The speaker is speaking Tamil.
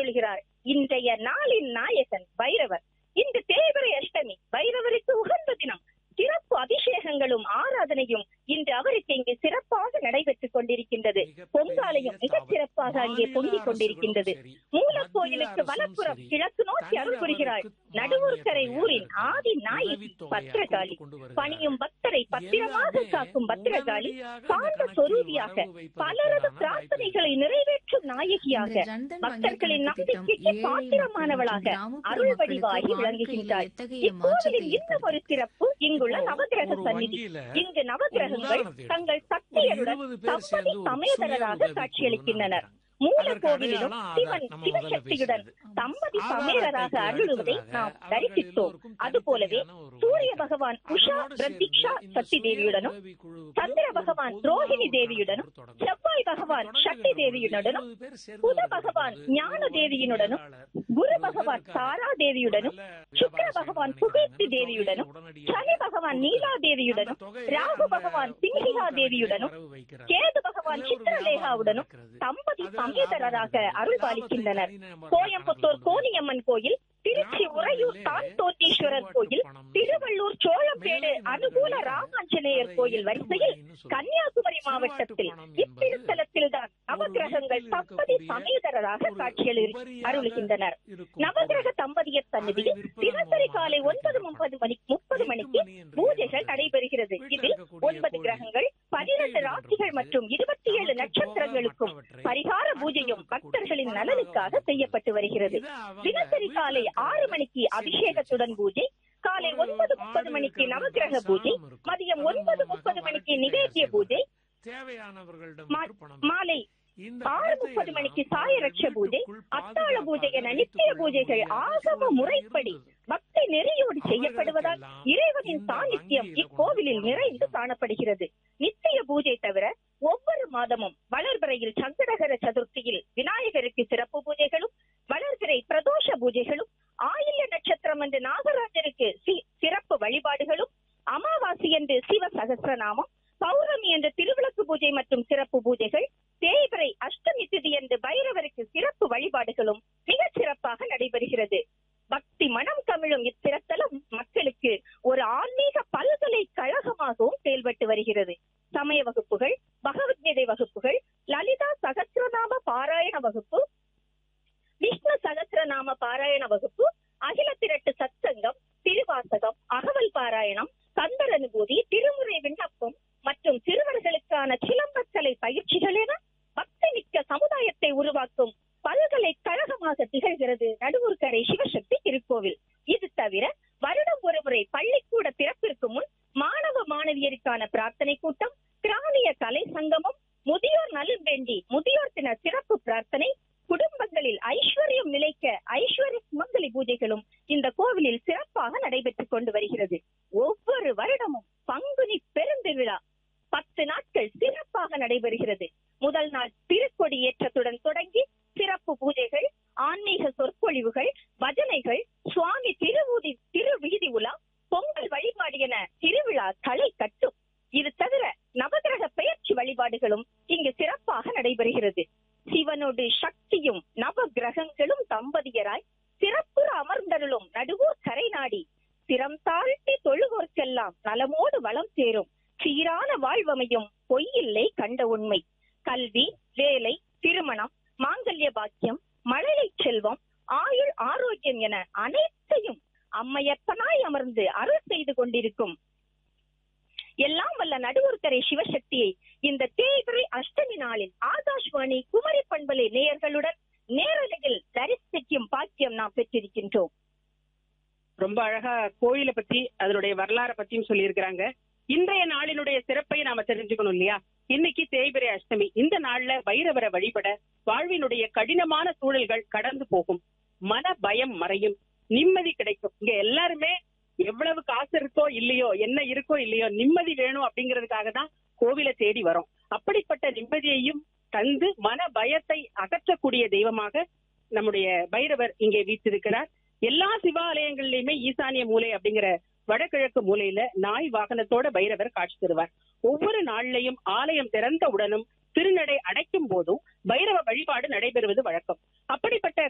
அருள்கிறார் இன்றைய நாளின் நாயகன் பைரவர் இன்று தேய்பிரை அஷ்டமி பைரவருக்கு உகந்த தினம் சிறப்பு அபிஷேகங்களும் ஆராதனையும் இன்று அவருக்கு இங்கு சிறப்பாக நடைபெற்றுக் கொண்டிருக்கின்றது பொங்காலையும் மிகச் சிறப்பாக அங்கே பொங்கிக் கொண்டிருக்கின்றது மூலக்கோயிலுக்கு வலப்புறம் கிழக்கு நோக்கி அருள் புரிகிறாள் நடுவூர்கரை ஊரின் ஆதி நாயகி பத்திரகாளி பணியும் பக்தரை பத்திரமாக காக்கும் பத்திரகாளி சாந்த சொரூபியாக பலரது பிரார்த்தனைகளை நிறைவேற்றும் நாயகியாக பக்தர்களின் நம்பிக்கைக்கு பாத்திரமானவளாக அருள் வடிவாகி விளங்குகின்றாள் இக்கோவிலில் இன்னும் ஒரு சிறப்பு இங்குள்ள நவகிரக சந்நிதி இங்கு நவகிரகங்கள் தங்கள் சக்தியருடன் தம்பதி சமேதரராக காட்சியளிக்கின்றனர் மூல கோவிலிலும் சிவன் சிவசக்தியுடன் தம்பதி சமேதராக அருளுவதை நாம் தரிசித்தோம் அதுபோலவே சூரிய பகவான் உஷா பிரதீக்ஷா சக்தி தேவியுடனும் சந்திர பகவான் ரோஹிணி தேவியுடனும் செவ்வாய் பகவான் சக்தி தேவியுடனும் புத பகவான் ஞான தேவியினுடனும் குரு பகவான் தாரா தேவியுடனும் சுக்கர பகவான் சுகீர்த்தி தேவியுடனும் சனி பகவான் நீலா தேவியுடனும் ராகு பகவான் சிங்கிகா தேவியுடனும் கேது பகவான் சித்திரலேகாவுடனும் தம்பதி சமேதரராக அருள் பாலிக்கின்றனர் கோயம்புத்தூர் கோணியம்மன் கோயில் திருச்சி உறையூர் தான் தோட்டீஸ்வரர் கோயில் திருவள்ளூர் சோழப்பேடு அனுகூல ராமாஞ்சநேயர் கோயில் வரிசையில் கன்னியாகுமரி மாவட்டத்தில் இத்திருத்தலத்தில் தான் நவகிரகங்கள் தம்பதி சமேதரராக காட்சியளி அருளுகின்றனர் நவகிரக தம்பதியர் சந்நிதியில் தினசரி காலை ஒன்பது முப்பது மணி முப்பது மணிக்கு பூஜைகள் நடைபெறுகிறது இதில் ஒன்பது கிரகங்கள் பனிரெண்டு ராசிகள் மற்றும் இருபத்தி ஏழு நட்சத்திரங்களுக்கும் பரிகார பூஜையும் பக்தர்களின் நலனுக்காக செய்யப்பட்டு வருகிறது தினசரி காலை ஆறு மணிக்கு அபிஷேகத்துடன் பூஜை காலை ஒன்பது முப்பது மணிக்கு நவகிரக பூஜை மதியம் ஒன்பது முப்பது மணிக்கு நிவேத்திய பூஜை மாலை ஆறு முப்பது மணிக்கு சாயரட்ச பூஜை அத்தாள பூஜை என நித்திய பூஜைகள் ஆகம முறைப்படி பக்தி நெறியோடு செய்யப்படுவதால் இறைவனின் சாநித்தியம் இக்கோவிலில் நிறைந்து காணப்படுகிறது நித்திய பூஜை தவிர ஒவ்வொரு மாதமும் வளர்பிறையில் சங்கடகர சதுர்த்தியில் விநாயகருக்கு சிறப்பு பூஜைகளும் வளர்பிறை பிரதோஷ பூஜைகளும் ஆயில்ய நட்சத்திரம் என்று நாகராஜருக்கு சிறப்பு வழிபாடுகளும் அமாவாசை என்று சிவ சகசிரநாமம் பௌர்ணமி என்ற திருவிளக்கு பூஜை மற்றும் சிறப்பு பூஜைகள் தேய்பிரை அஷ்டமி திதி என்று பைரவருக்கு சிறப்பு வழிபாடுகளும் மிக சிறப்பாக நடைபெறுகிறது பக்தி மனம் கமிழும் இத்திருத்தலம் மக்களுக்கு ஒரு ஆன்மீக பல்கலைக்கழகமாகவும் செயல்பட்டு வருகிறது சமய வகுப்புகள் பகவத்கீதை வகுப்புகள் லலிதா சகசிரநாம பாராயண வகுப்பு விஷ்ணு சகசிரநாம பாராயண வகுப்பு அகில திரட்டு சத்சங்கம் திருவாசகம் அகவல் பாராயணம் கந்தர் அனுபூதி திருமுறை விண்ணப்பம் மற்றும் சிறுவர்களுக்கான சிலம்பக்கலை பயிற்சிகள் என பக்தி மிக்க சமுதாயத்தை உருவாக்கும் பல்கலைக்கழகமாக திகழ்கிறது நடுவூர்கரை சிவசக்தி திருக்கோவில் இது தவிர வருடம் ஒருமுறை பள்ளிக்கூட திறப்பிற்கு முன் மாணவ மாணவியருக்கான பிரார்த்தனை கூட்டம் கிராமிய கலை சங்கமம் முதியோர் நலன் வேண்டி முதியோர் தின சிறப்பு பிரார்த்தனை குடும்பங்களில் ஐஸ்வர்யம் நிலைக்க ஐஸ்வர்ய சுமங்கலி பூஜைகளும் இந்த கோவிலில் சிறப்பாக நடைபெற்றுக் கொண்டு வருகிறது ஒவ்வொரு வருடமும் பங்குனி பெருந்திருவிழா பத்து நாட்கள் சிறப்பாக நடைபெறுகிறது முதல் நாள் திருக்கொடி ஏற்றத்துடன் தொடங்கி சிறப்பு பூஜைகள் ஆன்மீக சொற்பொழிவுகள் பஜனைகள் சுவாமி திருவூதி திருவீதி உலா பொங்கல் வழிபாடு என திருவிழா களை கட்டும் இது தவிர நவகிரக பெயர்ச்சி வழிபாடுகளும் இங்கு சிறப்பாக நடைபெறுகிறது சிவனோடு சக்தியும் நவ கிரகங்களும் தம்பதியராய் சிறப்புற அமர்ந்தருளும் நடுவோர் கரை நாடி சிரம் தாழ்த்தி தொழுவோர்க்கெல்லாம் நலமோடு வளம் சேரும் சீரான வாழ்வமையும் பொய்யில்லை கண்ட உண்மை கல்வி வேலை திருமணம் மாங்கல்ய பாக்கியம் மழலை செல்வம் ஆயுள் ஆரோக்கியம் என அனைத்தையும் அம்மையப்பனாய் அமர்ந்து அருள் செய்து கொண்டிருக்கும் எல்லாம் வல்ல நடுவர்கரை சிவசக்தியை இந்த தேய்பிரை அஷ்டமி நாளில் ஆகாஷ்வாணி குமரி பண்பலை நேயர்களுடன் நேரலையில் தரிசிக்கும் பாக்கியம் நாம் பெற்றிருக்கின்றோம் ரொம்ப அழகா கோயிலை பத்தி அதனுடைய வரலாறை பத்தியும் சொல்லியிருக்கிறாங்க இன்றைய நாளினுடைய சிறப்பை நாம தெரிஞ்சுக்கணும் இல்லையா இன்னைக்கு தேய்பிரை அஷ்டமி இந்த நாள்ல பைரவரை வழிபட வாழ்வினுடைய கடினமான சூழல்கள் கடந்து போகும் மன பயம் மறையும் நிம்மதி கிடைக்கும் இங்க எல்லாருமே எவ்வளவு காசு இருக்கோ இல்லையோ என்ன இருக்கோ இல்லையோ நிம்மதி வேணும் அப்படிங்கிறதுக்காக தான் கோவிலை தேடி வரோம் அப்படிப்பட்ட நிம்மதியையும் தந்து மன பயத்தை அகற்றக்கூடிய தெய்வமாக நம்முடைய பைரவர் இங்கே வீற்றிருக்கிறார் எல்லா சிவாலயங்கள்லயுமே ஈசானிய மூலை அப்படிங்கிற வடகிழக்கு மூலையில நாய் வாகனத்தோட பைரவர் காட்சி தருவார் ஒவ்வொரு நாள்லயும் ஆலயம் திறந்த உடனும் திருநடை அடைக்கும் போதும் பைரவ வழிபாடு நடைபெறுவது வழக்கம் அப்படிப்பட்ட